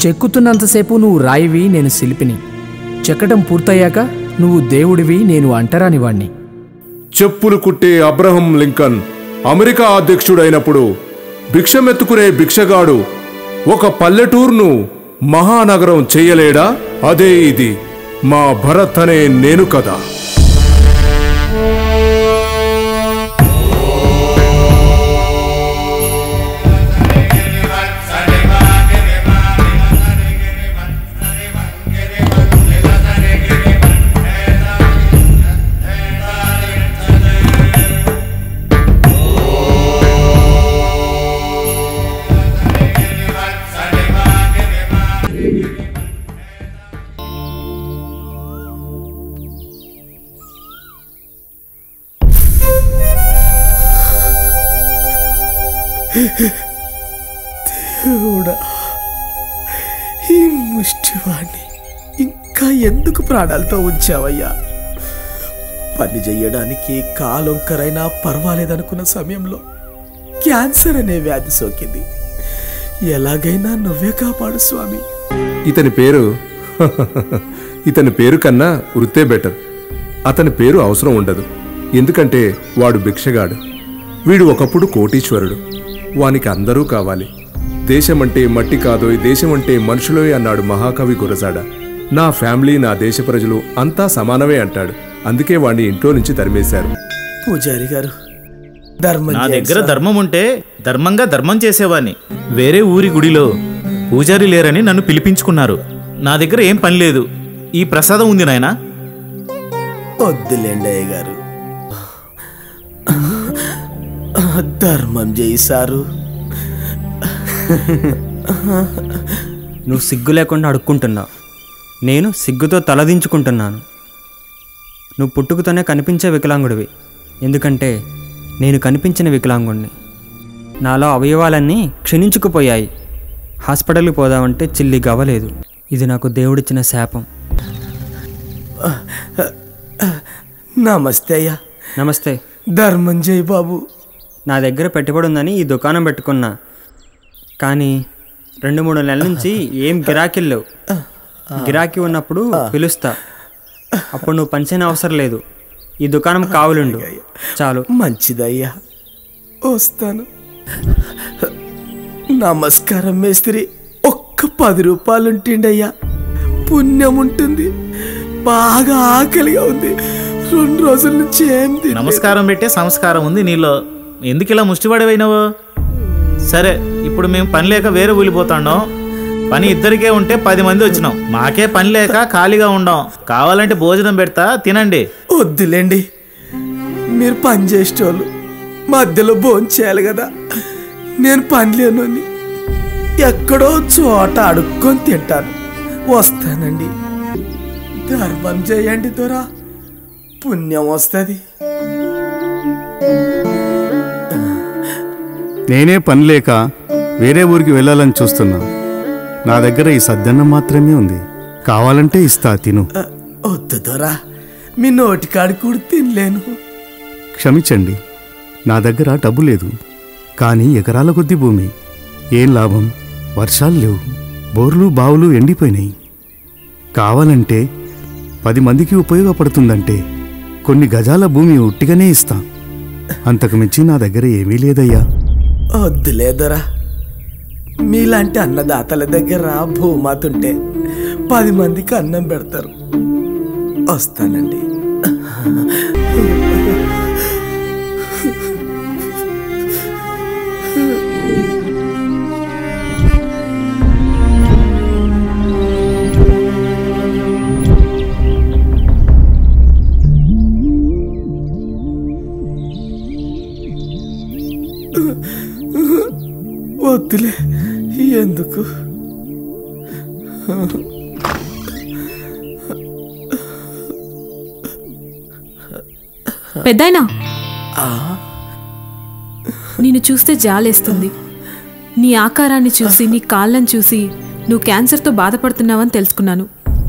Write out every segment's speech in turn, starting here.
చెక్కుతున్నంతసేపు నువ్వు రాయివి నేను శిల్పిని చెక్కటం పూర్తయ్యాక నువ్వు దేవుడివి నేను అంటరాని వాణ్ణి చెప్పులు కుట్టే అబ్రహం లింకన్ అమెరికా అధ్యక్షుడైనప్పుడు భిక్షమెత్తుకునే భిక్షగాడు ఒక పల్లెటూరును మహానగరం చెయ్యలేడా అదే ఇది మా భరత్ అనే నేను కదా దేవుడా ఈ ముష్టివాణ్ణి ఇంకా ఎందుకు ప్రాణాలతో ఉంచావయ్యా పని చెయ్యడానికి కాలొంకరైనా పర్వాలేదనుకున్న సమయంలో క్యాన్సర్ అనే వ్యాధి సోకింది ఎలాగైనా నువ్వే కాపాడు స్వామి ఇతని పేరు ఇతని పేరు కన్నా వృత్తే బెటర్ అతని పేరు అవసరం ఉండదు ఎందుకంటే వాడు భిక్షగాడు వీడు ఒకప్పుడు కోటీశ్వరుడు వానికి అందరూ కావాలి దేశమంటే మట్టి కాదోయ్ దేశమంటే మనుషులోయ్ అన్నాడు మహాకవి గురజాడ నా ఫ్యామిలీ నా దేశ ప్రజలు అంతా సమానమే అంటాడు అందుకే వాణ్ణి ఇంట్లో నుంచి తరిమేశారు పూజారి గారు ధర్మం నా చేయండి దగ్గర స్వామి. ధర్మం ఉంటే ధర్మంగా ధర్మం చేసేవాణ్ణి వేరే ఊరి గుడిలో పూజారి లేరని నన్ను పిలిపించుకున్నారు నా దగ్గర ఏం పని లేదు ఈ ప్రసాదం ఉంది నాయనా వద్దులేండి అయ్య గారు ధర్మం చేయి సారు నువ్వు సిగ్గు లేకుండా అడుక్కుంటున్నావు నేను సిగ్గుతో తలదించుకుంటున్నాను నువ్వు పుట్టుకతోనే కనిపించే వికలాంగుడివి ఎందుకంటే నేను కనిపించిన వికలాంగుడిని నాలో అవయవాలన్నీ క్షీణించుకుపోయాయి హాస్పిటల్కి పోదామంటే చిల్లి గవ్వలేదు ఇది నాకు దేవుడిచ్చిన శాపం నమస్తే అయ్యా నమస్తే ధర్మం చేయి బాబు నా దగ్గర పెట్టుబడి ఉందని ఈ దుకాణం పెట్టుకున్నా కానీ రెండు మూడు నెలల నుంచి ఏం గిరాకీలు లేవు గిరాకీ ఉన్నప్పుడు పిలుస్తా అప్పుడు నువ్వు పంచిన అవసరం లేదు ఈ దుకాణం కావులుండు చాలు మంచిదయ్యా వస్తాను నమస్కారం మేస్త్రి ఒక్క పది రూపాయలు ఉంటుండయ్యా పుణ్యం ఉంటుంది బాగా ఆకలిగా ఉంది రెండు రోజుల నుంచి ఏం తినలేదు. నమస్కారం పెట్టే సంస్కారం ఉంది నీలో ఎందుకు ఇలా ముష్టిపడిపోయినావు సరే ఇప్పుడు మేము పని లేక వేరే ఊలిపోతాండం పని ఇద్దరికే ఉంటే పది మంది వచ్చినాం మాకే పని లేక ఖాళీగా ఉండం కావాలంటే భోజనం పెడతా తినండి వద్దులేండి మీరు పని చేసేటోళ్ళు మధ్యలో భోజనం చేయాలి కదా నేను పని లేనోని ఎక్కడో చోట అడుక్కొని తింటాను వస్తానండి ధర్మం చేయండి దొరా పుణ్యం వస్తుంది నేనే పని లేక వేరే ఊరికి వెళ్ళాలని చూస్తున్నా నా దగ్గర ఈ సద్దన్నం మాత్రమే ఉంది కావాలంటే ఇస్తా తిను వద్దు దొరా మీ నోటికాడి కూడా తినలేను క్షమించండి నా దగ్గర డబ్బు లేదు కానీ ఎకరాల కొద్ది భూమి ఏం లాభం వర్షాలు లేవు బోర్లు బావులు ఎండిపోయినాయి కావాలంటే పది మందికి ఉపయోగపడుతుందంటే కొన్ని గజాల భూమి ఉట్టిగానే ఇస్తా అంతకు మించి నా దగ్గర ఏమీ లేదయ్యా వద్దులేదరా మీలాంటి అన్నదాతల దగ్గర భూమాత ఉంటే పది మందికి అన్నం పెడతారు వస్తానండి వద్దులే ఎందుకు పెద్దాయనా నిన్ను చూస్తే జాలేస్తుంది నీ ఆకారాన్ని చూసి నీ కాళ్ళని చూసి నువ్వు క్యాన్సర్తో బాధపడుతున్నావని తెలుసుకున్నాను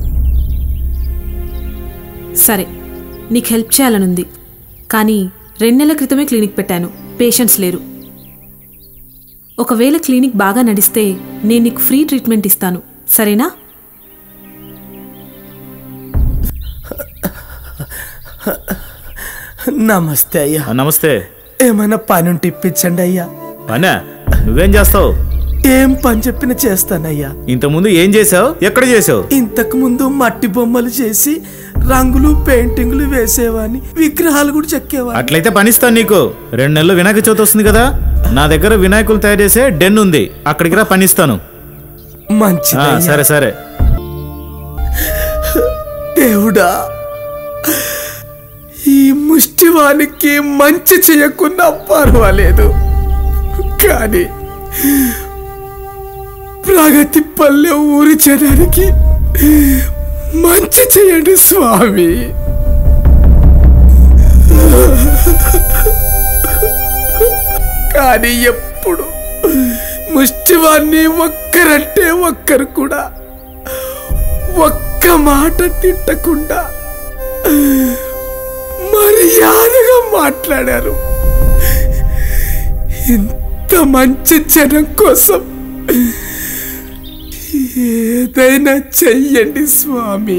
సరే నీకు హెల్ప్ చేయాలనుంది కానీ రెండు నెలల క్రితమే క్లినిక్ పెట్టాను పేషెంట్స్ లేరు ఒకవేళ క్లినిక్ బాగా నడిస్తే నేను నీకు ఫ్రీ ట్రీట్మెంట్ ఇస్తాను సరేనా నమస్తే అయ్యా ఆ, నమస్తే ఏమైనా పని ఉంటే ఇప్పించండి అయ్యా పనా నువ్వేం చేస్తావు ఏం పని చెప్పిన చేస్తానయ్యా ఇంతకుముందు ఏం చేసావు ఎక్కడ చేసావు ఇంతకు ముందు మట్టి బొమ్మలు చేసి రంగులు పెయింటింగ్లు వేసేవాని విగ్రహాలు కూడా చెక్కేవాని అట్లయితే పనిస్తాను నీకు రెండు నెలలు వినాయక చవితి వస్తుంది కదా నా దగ్గర వినాయకులు తయారు చేసే డెన్ ఉంది అక్కడికి రా పనిస్తాను ఆ, మంచిది సరే సరే దేవుడా ఈ ముష్టివానికి మంచి చేయకున్నా పర్వాలేదు కానీ ప్రగతి పల్లె ఊరి జనానికి మంచి చేయండి స్వామి కానీ ఎప్పుడు ముష్టివాన్ని ఒక్కరంటే ఒక్కరు కూడా ఒక్క మాట తిట్టకుండా మర్యాదగా మాట్లాడారు ఇంత మంచి జనం కోసం ఏదైనా చెయ్యండి స్వామి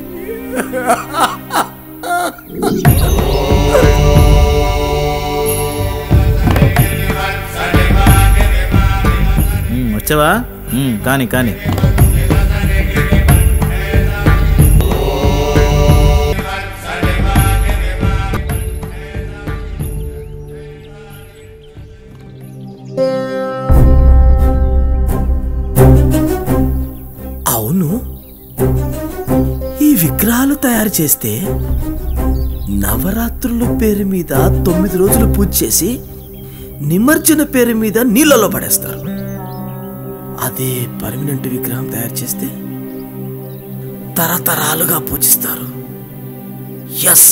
ఉమ్, వచ్చావా ఉమ్, కాని కాని అవును ఈ విగ్రహాలు తయారు చేస్తే నవరాత్రుల పేరు మీద తొమ్మిది రోజులు పూజ చేసి నిమజ్జన పేరు మీద నీళ్ళలో పడేస్తారు అదే పర్మనెంట్ విగ్రహం తయారు చేస్తే తరతరాలుగా పూజిస్తారు ఎస్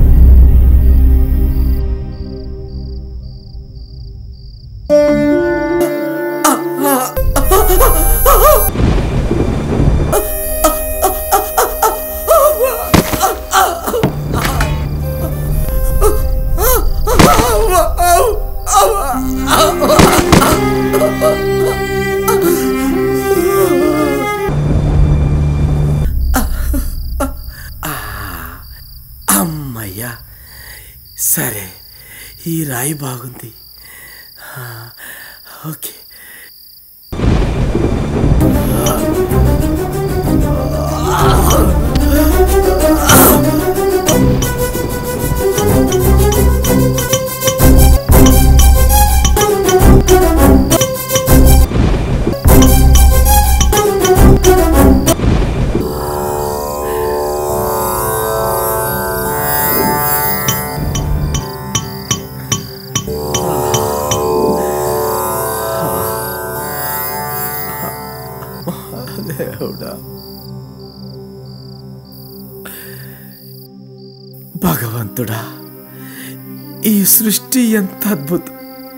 అమ్మయ్యా సరే ఈ రాయి బాగుంది ఆ, ఓకే దేవుడా భగవంతుడా ఈ సృష్టి ఎంత అద్భుతం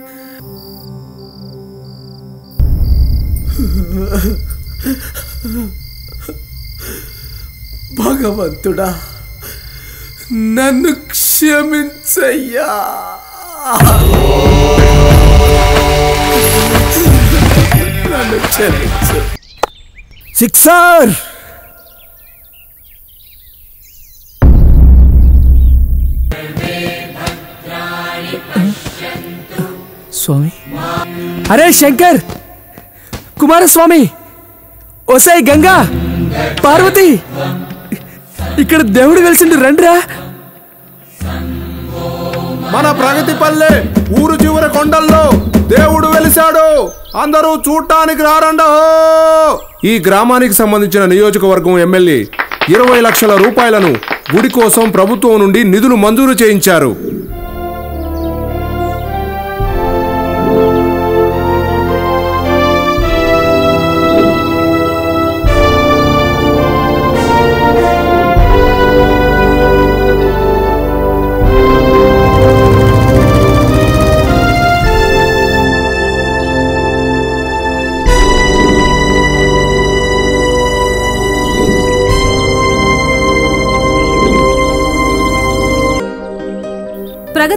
భగవంతుడా నన్ను క్షమించయ్యా నన్ను క్షమించు సిక్సర్ స్వామి అరే శంకర్ కుమారస్వామి ఓసై గంగా పార్వతి ఇక్కడ దేవుడు వెలిసిండు రండిరా మన ప్రగతి పల్లె ఊరు చివరి కొండల్లో దేవుడు వెలిశాడు అందరూ చూడటానికి రారండో ఈ గ్రామానికి సంబంధించిన నియోజకవర్గం ఎమ్మెల్యే ఇరవై లక్షల రూపాయలను గుడి కోసం ప్రభుత్వం నుండి నిధులు మంజూరు చేయించారు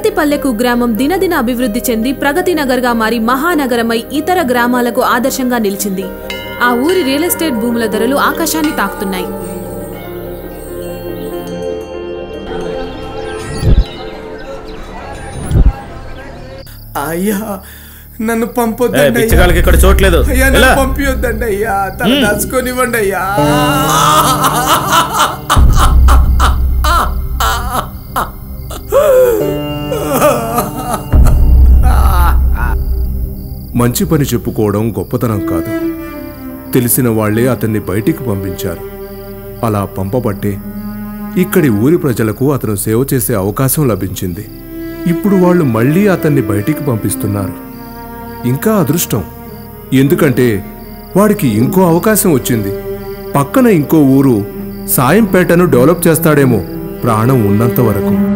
ప్రగతి పల్లెకు గ్రామం దినదిన అభివృద్ధి చెంది ప్రగతి నగర్గా మారి మహానగరమై ఇతర గ్రామాలకు ఆదర్శంగా నిలిచింది ఆ ఊరి రియల్ ఎస్టేట్ భూముల ధరలు ఆకాశాన్ని తాకుతున్నాయి అయ్యా నన్ను ఏ, పంపొద్దండి అయ్యా. పిచ్చగాళ్ళకి ఇక్కడ చోట్లేదు అయ్యా ఎలా? నన్ను పంపియొద్దండి అయ్యా తల దాచుకోనివ్వండి అయ్యా మంచి పని చెప్పుకోవడం గొప్పతనం కాదు తెలిసిన వాళ్లే అతన్ని బయటికి పంపించారు అలా పంపబట్టే ఇక్కడి ఊరి ప్రజలకు అతను సేవ చేసే అవకాశం లభించింది ఇప్పుడు వాళ్ళు మళ్ళీ అతన్ని బయటికి పంపిస్తున్నారు ఇంకా అదృష్టం ఎందుకంటే వాడికి ఇంకో అవకాశం వచ్చింది పక్కన ఇంకో ఊరు సాయంపేటను డెవలప్ చేస్తాడేమో ప్రాణం ఉన్నంత వరకు